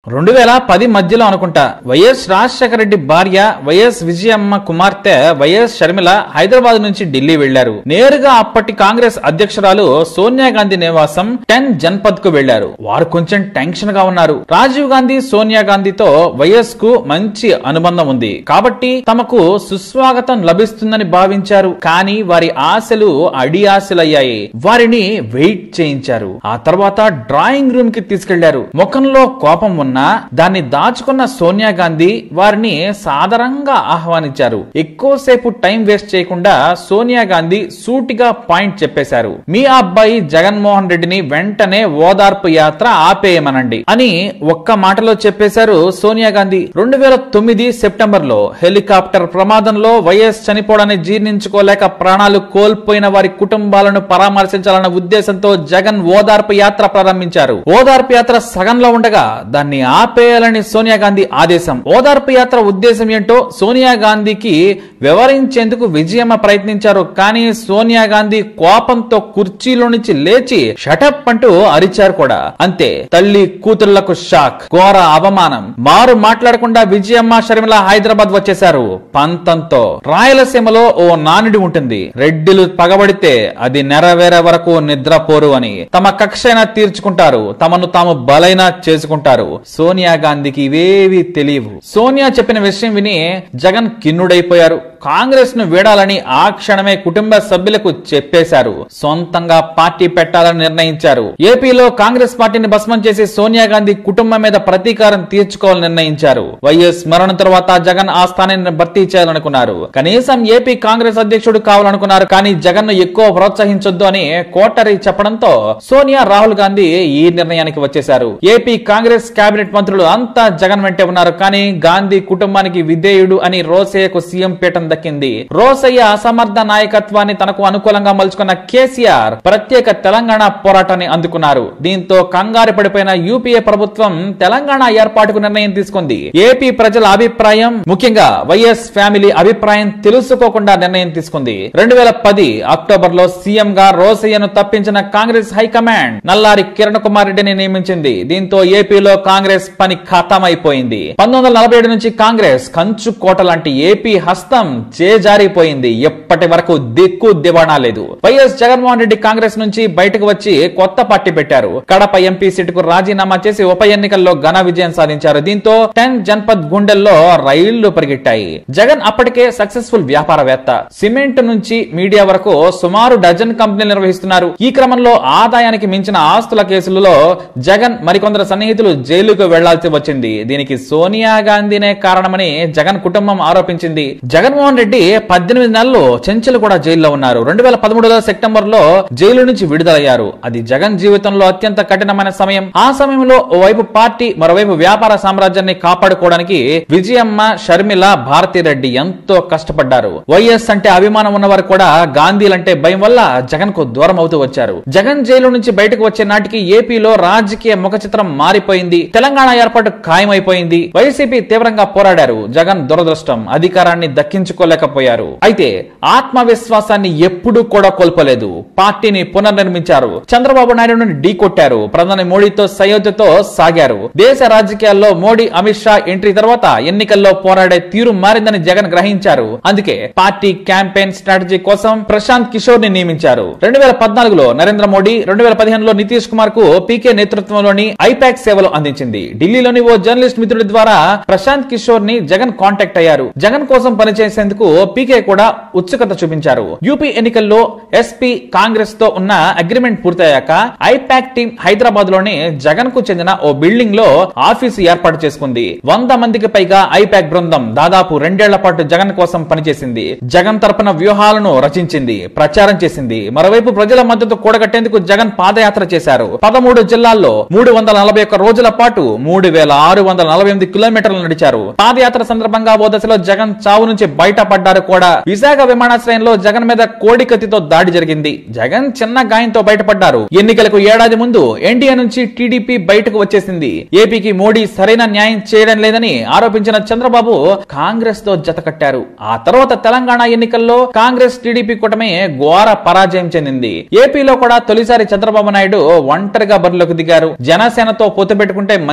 రెండు వేల పది మధ్యలో అనుకుంటా వైఎస్ రాజశేఖర రెడ్డి భార్య వైఎస్ విజయమ్మ కుమార్తె వైఎస్ షర్మిల హైదరాబాద్ నుంచి ఢిల్లీ వెళ్లారు నేరుగా అప్పటి కాంగ్రెస్ అధ్యక్షురాలు సోనియా గాంధీ నివాసం టెన్ జన్పద్ కు వెళ్లారు వారు కొంచెం టెన్షన్ గా ఉన్నారు రాజీవ్ గాంధీ సోనియా గాంధీతో వైఎస్ కు మంచి అనుబంధం ఉంది కాబట్టి తమకు సుస్వాగతం లభిస్తుందని భావించారు కానీ వారి ఆశలు అడి ఆశలయ్యాయి వారిని వెయిట్ చేయించారు ఆ తర్వాత డ్రాయింగ్ రూమ్ కి తీసుకెళ్లారు ముఖంలో కోపం ఉన్నా దాన్ని దాచుకున్న సోనియా గాంధీ వారిని సాదరంగా ఆహ్వానించారు ఎక్కువసేపు టైం వేస్ట్ చేయకుండా సోనియా గాంధీ సూటిగా పాయింట్ చెప్పేశారు మీ అబ్బాయి జగన్మోహన్ రెడ్డిని వెంటనే ఓదార్పు యాత్ర ఆపేయమనండి అని ఒక్క మాటలో చెప్పేశారు సోనియా గాంధీ రెండు వేల తొమ్మిది సెప్టెంబర్ లో హెలికాప్టర్ ప్రమాదంలో వైఎస్ చనిపోవడాన్ని జీర్ణించుకోలేక ప్రాణాలు కోల్పోయిన వారి కుటుంబాలను పరామర్శించాలన్న ఉద్దేశంతో జగన్ ఓదార్పు యాత్ర ప్రారంభించారు ఓదార్పు యాత్ర సగంలో ఉండగా దాన్ని ఆపేయాలని సోనియా గాంధీ ఆదేశం ఓదార్పు యాత్ర ఉద్దేశం ఏంటో సోనియా గాంధీకి వివరించేందుకు విజయమ్మ ప్రయత్నించారు కానీ సోనియా గాంధీ కోపంతో కుర్చీలో నుంచి లేచి షటప్ అంటూ అరిచారు కూడా అంతే తల్లి కూతుళ్లకు షాక్ ఘోర అవమానం మారు మాట్లాడకుండా విజయమ్మ షర్మిల హైదరాబాద్ వచ్చేశారు పంతంతో రాయలసీమలో ఓ నానుడి ఉంటుంది రెడ్డిలు పగబడితే అది నెరవేరే వరకు నిద్రపోరు అని తమ కక్షైనా తీర్చుకుంటారు తమను తాము బలైనా చేసుకుంటారు సోనియా గాంధీకి ఇవేవి తెలియవు సోనియా చెప్పిన విషయం విని జగన్ కిన్నుడైపోయారు కాంగ్రెస్ ను వీడాలని ఆ క్షణమే కుటుంబ సభ్యులకు చెప్పేశారు సొంతంగా పార్టీ పెట్టాలని నిర్ణయించారు ఏపీలో కాంగ్రెస్ పార్టీని భస్మం చేసి సోనియా గాంధీ కుటుంబం మీద ప్రతీకారం తీర్చుకోవాలని నిర్ణయించారు వైఎస్ మరణం తర్వాత జగన్ ఆ స్థానాన్ని భర్తీ చేయాలనుకున్నారు కనీసం ఏపీ కాంగ్రెస్ అధ్యక్షుడు కావాలనుకున్నారు కానీ జగన్ ను ఎక్కువ ప్రోత్సహించొద్దు అని కోటరి చెప్పడంతో సోనియా రాహుల్ గాంధీ ఈ నిర్ణయానికి వచ్చేశారు ఏపీ కాంగ్రెస్ కేబినెట్ మంత్రులు అంతా జగన్ వెంటే ఉన్నారు కానీ గాంధీ కుటుంబానికి విధేయుడు అని రోసయ్యకు సీఎం పీఠం దక్కింది రోసయ్య అసమర్థ నాయకత్వాన్ని తనకు అనుకూలంగా మలుచుకున్న కేసీఆర్ ప్రత్యేక తెలంగాణ పోరాటాన్ని అందుకున్నారు దీంతో కంగారు పడిపోయిన యూపీఏ ప్రభుత్వం తెలంగాణ ఏర్పాటుకు నిర్ణయం తీసుకుంది ఏపీ ప్రజల అభిప్రాయం ముఖ్యంగా వైఎస్ ఫ్యామిలీ అభిప్రాయం తెలుసుకోకుండా నిర్ణయం తీసుకుంది రెండు వేల పది అక్టోబర్ లో సీఎం గా రోసయ్యను తప్పించిన కాంగ్రెస్ హైకమాండ్ నల్లారి కిరణ్ కుమార్ రెడ్డిని నియమించింది దీంతో ఏపీలో కాంగ్రెస్ పని ఖాతమైపోయింది పంతొమ్మిది వందల నలభై ఏడు నుంచి కాంగ్రెస్ కంచు కోట లాంటి ఏపీ హస్తం చేజారిపోయింది ఎప్పటి వరకు దిక్కు దివాణా లేదు వైఎస్ జగన్మోహన్ రెడ్డి కాంగ్రెస్ నుంచి బయటకు వచ్చి కొత్త పార్టీ పెట్టారు కడప ఎంపీ సీటుకు రాజీనామా చేసి ఉప ఎన్నికల్లో ఘన విజయం సాధించారు దీంతో టెన్ జన్పద్ గుండెల్లో రైళ్లు పరిగెట్టాయి జగన్ అప్పటికే సక్సెస్ఫుల్ వ్యాపారవేత్త సిమెంట్ నుంచి మీడియా వరకు సుమారు డజన్ కంపెనీలు నిర్వహిస్తున్నారు ఈ క్రమంలో ఆదాయానికి మించిన ఆస్తుల కేసులలో జగన్ మరికొందరు సన్నిహితులు జైలుకు వెళ్లాల్సి వచ్చింది దీనికి సోనియా గాంధీనే కారణమని జగన్ కుటుంబం ఆరోపించింది జగన్మోహన్ రెడ్డి పద్దెనిమిది నెలలు చెంచలు కూడా జైల్లో ఉన్నారు రెండు వేల పదమూడులో సెప్టెంబర్ లో జైలు నుంచి విడుదలయ్యారు అది జగన్ జీవితంలో అత్యంత కఠినమైన సమయం ఆ సమయంలో ఓవైపు పార్టీ మరోవైపు వ్యాపార సామ్రాజ్యాన్ని కాపాడుకోవడానికి విజయమ్మ షర్మిల భారతిరెడ్డి ఎంతో కష్టపడ్డారు వైఎస్ అంటే అభిమానం ఉన్నవారు కూడా గాంధీలంటే భయం వల్ల జగన్ కు దూరం అవుతూ వచ్చారు జగన్ జైలు నుంచి బయటకు వచ్చే నాటికి ఏపీలో రాజకీయ ముఖ చిత్రం మారిపోయింది తెలంగాణ ఏర్పాటు ఖాయమైపోయింది వైసీపీ తీవ్రంగా పోరాడారు జగన్ దురదృష్టం అధికారాన్ని దక్కించుకోలేకపోయారు అయితే ఆత్మవిశ్వాసాన్ని ఎప్పుడూ కూడా కోల్పోలేదు పార్టీని పునర్నిర్మించారు చంద్రబాబు నాయుడును ఢీకొట్టారు ప్రధాని మోడీతో సయోధ్యతో సాగారు దేశ రాజకీయాల్లో మోడీ అమిత్ షా ఎంట్రీ తర్వాత ఎన్నికల్లో పోరాడే తీరు మారిందని జగన్ గ్రహించారు అందుకే పార్టీ క్యాంపెయిన్ స్ట్రాటజీ కోసం ప్రశాంత్ కిషోర్ ని నియమించారు రెండు వేల పద్నాలుగులో నరేంద్ర మోడీ రెండు వేల పదిహేనులో నితీష్ కుమార్ కు పీకే నేతృత్వంలోని ఐపాక్ సేవలు అందించింది ఢిల్లీలోని ఓ జర్నలిస్ట్ మిత్రుడి ద్వారా ప్రశాంత్ కిషోర్ ని జగన్ కాంటాక్ట్ అయ్యారు జగన్ కోసం పనిచేసేందుకు పీకే కూడా ఉత్సుకత చూపించారు యూపీ ఎన్నికల్లో ఎస్పీ కాంగ్రెస్ తో ఉన్న అగ్రిమెంట్ పూర్తయ్యాక ఐపాక్ టీం హైదరాబాద్ లోని జగన్ కు చెందిన ఓ బిల్డింగ్ లో ఆఫీసు ఏర్పాటు చేసుకుంది వంద మందికి పైగా ఐపాక్ బృందం దాదాపు రెండేళ్ల పాటు జగన్ కోసం పనిచేసింది జగన్ తరపున వ్యూహాలను రచించింది ప్రచారం చేసింది మరోవైపు ప్రజల మద్దతు కూడగట్టేందుకు జగన్ పాదయాత్ర చేశారు పదమూడు జిల్లాల్లో మూడు వందల నలభై ఒక్క రోజుల పాటు మూడు వేల ఆరు వందల నలభై ఎనిమిది కిలోమీటర్లు నడిచారు పాదయాత్ర సందర్భంగా ఓ దశలో జగన్ చావు నుంచి బయటపడ్డారు కూడా విశాఖ విమానాశ్రయంలో జగన్ మీద కోడికత్తితో దాడి జరిగింది జగన్ చిన్న గాయంతో బయటపడ్డారు ఎన్నికలకు ఏడాది ముందు ఎన్డీఏ నుంచి టీడీపీ బయటకు వచ్చేసింది ఏపీకి మోడీ సరైన న్యాయం చేయడం లేదని ఆరోపించిన చంద్రబాబు కాంగ్రెస్ తో జతకట్టారు ఆ తర్వాత తెలంగాణ ఎన్నికల్లో కాంగ్రెస్ టీడీపీ కూటమి ఘోర పరాజయం చెందింది ఏపీలో కూడా తొలిసారి చంద్రబాబు నాయుడు ఒంటరిగా బరిలోకి దిగారు జనసేనతో పొత్తు పెట్టుకుంటే మంచి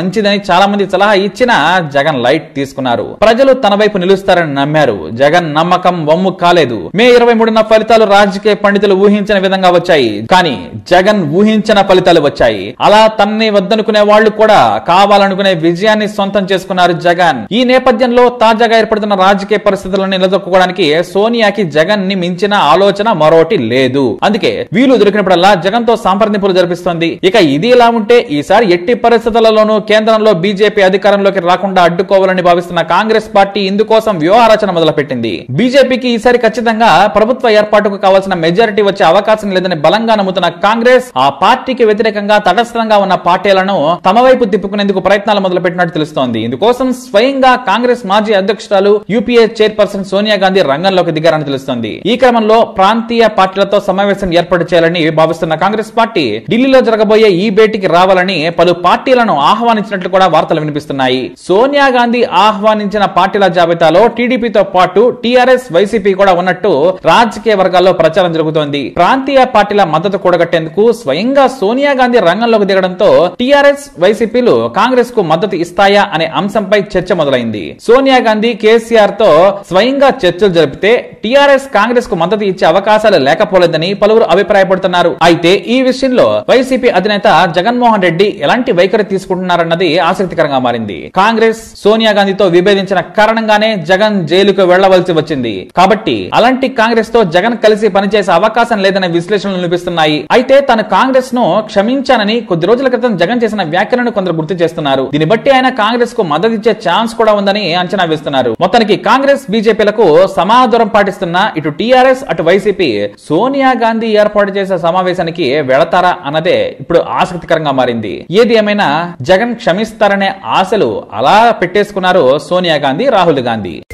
మంచిదని చాలా మంది సలహా ఇచ్చినా జగన్ లైట్ తీసుకున్నారు ప్రజలు తన వైపు నిలుస్తారని నమ్మారు జగన్ నమ్మకం వమ్ము కాలేదు మే ఇరవై మూడున ఫలితాలు రాజకీయ పండితులు ఊహించిన విధంగా వచ్చాయి కానీ జగన్ ఊహించిన ఫలితాలు వచ్చాయి అలా తనని వద్దనుకునే వాళ్ళు కూడా కావాలనుకునే విజయాన్ని సొంతం చేసుకున్నారు జగన్ ఈ నేపథ్యంలో తాజాగా ఏర్పడుతున్న రాజకీయ పరిస్థితులను నిలదొక్కుకోవడానికి సోనియాకి జగన్ ని మించిన ఆలోచన మరోటి లేదు అందుకే వీలు దొరికినప్పుడల్లా జగన్ తో సంప్రదింపులు జరిపిస్తోంది ఇక ఇది ఇలా ఉంటే ఈసారి ఎట్టి పరిస్థితులలోనూ కేంద్రంలో బీజేపీ అధికారంలోకి రాకుండా అడ్డుకోవాలని భావిస్తున్న కాంగ్రెస్ పార్టీ ఇందుకోసం వ్యూహరచన మొదలుపెట్టింది బీజేపీకి ఈసారి ఖచ్చితంగా ప్రభుత్వ ఏర్పాటుకు కావాల్సిన మెజారిటీ వచ్చే అవకాశం లేదని బలంగా నమ్ముతున్న కాంగ్రెస్ ఆ పార్టీకి వ్యతిరేకంగా తటస్థంగా ఉన్న పార్టీలను తమ వైపు తిప్పుకునేందుకు ప్రయత్నాలు మొదలుపెట్టినట్టు తెలుస్తోంది ఇందుకోసం స్వయంగా కాంగ్రెస్ మాజీ అధ్యక్షురాలు యూపీఏ చైర్పర్సన్ సోనియా గాంధీ రంగంలోకి దిగారని తెలుస్తోంది ఈ క్రమంలో ప్రాంతీయ పార్టీలతో సమావేశం ఏర్పాటు చేయాలని భావిస్తున్న కాంగ్రెస్ పార్టీ ఢిల్లీలో జరగబోయే ఈ భేటీకి రావాలని పలు పార్టీలను ఆహ్వానించినట్లు కూడా వార్తలు వినిపిస్తున్నాయి సోనియా గాంధీ ఆహ్వానించిన పార్టీల జాబితాలో టీడీపీతో పాటు టీఆర్ఎస్ వైసీపీ కూడా ఉన్నట్టు రాజకీయ వర్గాల్లో ప్రచారం జరుగుతోంది ప్రాంతీయ పార్టీల మద్దతు కూడగట్టేందుకు స్వయంగా సోనియా గాంధీ రంగంలోకి దిగడంతో టీఆర్ఎస్ వైసీపీలు కాంగ్రెస్ కు మద్దతు ఇస్తాయా అనే అంశంపై చర్చ మొదలైంది సోనియా గాంధీ కేసీఆర్ తో స్వయంగా చర్చలు జరిపితే టీఆర్ఎస్ కాంగ్రెస్ కు మద్దతు ఇచ్చే అవకాశాలు లేకపోలేదని పలువురు అభిప్రాయపడుతున్నారు అయితే ఈ విషయంలో వైసీపీ అధినేత జగన్మోహన్ రెడ్డి ఎలాంటి వైఖరి తీసుకుంటున్నారన్నది ఆసక్తికరంగా మారింది కాంగ్రెస్ సోనియా గాంధీతో విభేదించిన కారణంగానే జగన్ జైలుకు వెళ్లవలసి వచ్చింది కాబట్టి అలాంటి కాంగ్రెస్ తో జగన్ కలిసి పనిచేసే అవకాశం లేదనే విశ్లేషణలు వినిపిస్తున్నాయి అయితే తాను కాంగ్రెస్ ను క్షమించానని కొద్ది రోజుల క్రితం జగన్ చేసిన వ్యాఖ్యలను కొందరు గుర్తు చేస్తున్నారు దీన్ని బట్టి ఆయన కాంగ్రెస్ కు మద్దతు ఇచ్చే ఛాన్స్ కూడా ఉందని అంచనా వేస్తున్నారు మొత్తానికి కాంగ్రెస్ బీజేపీలకు సమాదూరం పాటిస్తున్న ఇటు టీఆర్ఎస్ అటు వైసీపీ సోనియా గాంధీ ఏర్పాటు చేసే సమావేశానికి వెళతారా అన్నదే ఇప్పుడు ఆసక్తికరంగా మారింది ఏది ఏమైనా జగన్ క్షమిస్తారనే ఆశలు అలా పెట్టేసుకున్నారు సోనియా గాంధీ రాహుల్ గాంధీ